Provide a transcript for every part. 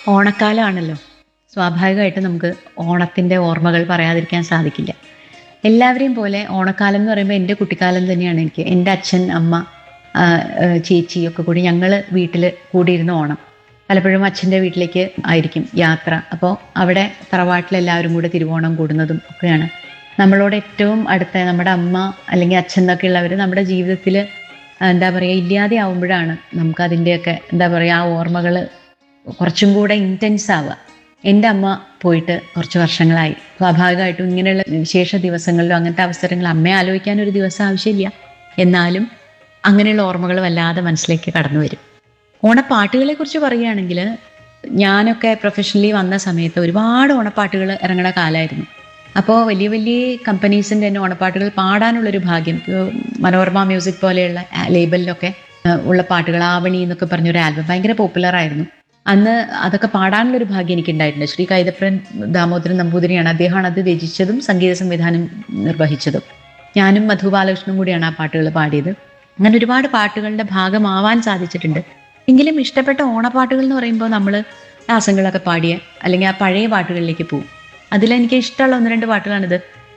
ഓണക്കാലമാണല്ലോ സ്വാഭാവികമായിട്ടും നമുക്ക് ഓണത്തിൻ്റെ ഓർമ്മകൾ പറയാതിരിക്കാൻ സാധിക്കില്ല എല്ലാവരെയും പോലെ ഓണക്കാലം എന്ന് പറയുമ്പോൾ എൻ്റെ കുട്ടിക്കാലം തന്നെയാണ് എനിക്ക് എൻ്റെ അച്ഛൻ അമ്മ ആ, ആ, ചേച്ചി ഒക്കെ കൂടി ഞങ്ങൾ വീട്ടിൽ കൂടിയിരുന്ന ഓണം പലപ്പോഴും അച്ഛൻ്റെ വീട്ടിലേക്ക് ആയിരിക്കും യാത്ര അപ്പോൾ അവിടെ തറവാട്ടിലെല്ലാവരും കൂടെ തിരുവോണം കൂടുന്നതും ഒക്കെയാണ് നമ്മളോട് ഏറ്റവും അടുത്ത നമ്മുടെ അമ്മ അല്ലെങ്കിൽ അച്ഛൻ എന്നൊക്കെ ഉള്ളവർ നമ്മുടെ ജീവിതത്തിൽ എന്താ പറയുക ഇല്ലാതെ ആവുമ്പോഴാണ് നമുക്കതിൻ്റെയൊക്കെ എന്താ പറയുക ആ ഓർമ്മകൾ കുറച്ചും കൂടെ ഇൻറ്റൻസ് ആവുക എൻ്റെ അമ്മ പോയിട്ട് കുറച്ച് വർഷങ്ങളായി സ്വാഭാവികമായിട്ടും ഇങ്ങനെയുള്ള വിശേഷ ദിവസങ്ങളിലും അങ്ങനത്തെ അവസരങ്ങൾ അമ്മയെ ആലോചിക്കാൻ ഒരു ദിവസം ആവശ്യമില്ല എന്നാലും അങ്ങനെയുള്ള ഓർമ്മകൾ വല്ലാതെ മനസ്സിലേക്ക് കടന്നു വരും ഓണപ്പാട്ടുകളെ കുറിച്ച് പറയുകയാണെങ്കിൽ ഞാനൊക്കെ പ്രൊഫഷണലി വന്ന സമയത്ത് ഒരുപാട് ഓണപ്പാട്ടുകൾ ഇറങ്ങുന്ന കാലമായിരുന്നു അപ്പോൾ വലിയ വലിയ കമ്പനീസിൻ്റെ തന്നെ ഓണപ്പാട്ടുകൾ പാടാനുള്ളൊരു ഭാഗ്യം ഇപ്പോൾ മനോരമ മ്യൂസിക് പോലെയുള്ള ആ, ലേബലിലൊക്കെ ആ, ഉള്ള പാട്ടുകൾ ആവണി എന്നൊക്കെ പറഞ്ഞൊരു ആൽബം ഭയങ്കര പോപ്പുലർ ആയിരുന്നു അന്ന് അതൊക്കെ പാടാനുള്ളൊരു ഭാഗ്യം എനിക്കുണ്ടായിട്ടുണ്ട് ശ്രീ കൈതപ്രൻ ദാമോദരൻ നമ്പൂതിരിയാണ് അദ്ദേഹമാണ് അത് രചിച്ചതും സംഗീത സംവിധാനം നിർവഹിച്ചതും ഞാനും മധു ബാലകൃഷ്ണനും കൂടിയാണ് ആ പാട്ടുകൾ പാടിയത് അങ്ങനെ ഒരുപാട് പാട്ടുകളുടെ ഭാഗമാവാൻ സാധിച്ചിട്ടുണ്ട് എങ്കിലും ഇഷ്ടപ്പെട്ട ഓണപ്പാട്ടുകൾ എന്ന് പറയുമ്പോൾ നമ്മൾ രാസങ്ങളൊക്കെ പാടിയ അല്ലെങ്കിൽ ആ പഴയ പാട്ടുകളിലേക്ക് പോകും അതിലെനിക്ക് ഇഷ്ടമുള്ള ഒന്ന് രണ്ട് പാട്ടുകളാണിത്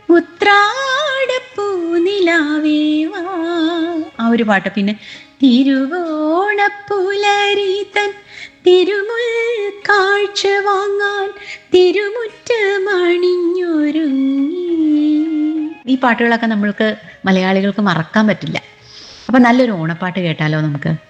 ഉത്രാടപ്പൂനിലാവേ വാ ആ ഒരു പാട്ട് പിന്നെ തിരുവോണപ്പുലരി തൻ തിരുമുൽ കാഴ്ച വാങ്ങാൻ തിരുമുറ്റമണിഞ്ഞൊരുങ്ങി ഈ പാട്ടുകളൊക്കെ നമ്മൾക്ക് മലയാളികൾക്ക് മറക്കാൻ പറ്റില്ല അപ്പൊ നല്ലൊരു ഓണപ്പാട്ട് കേട്ടാലോ നമുക്ക്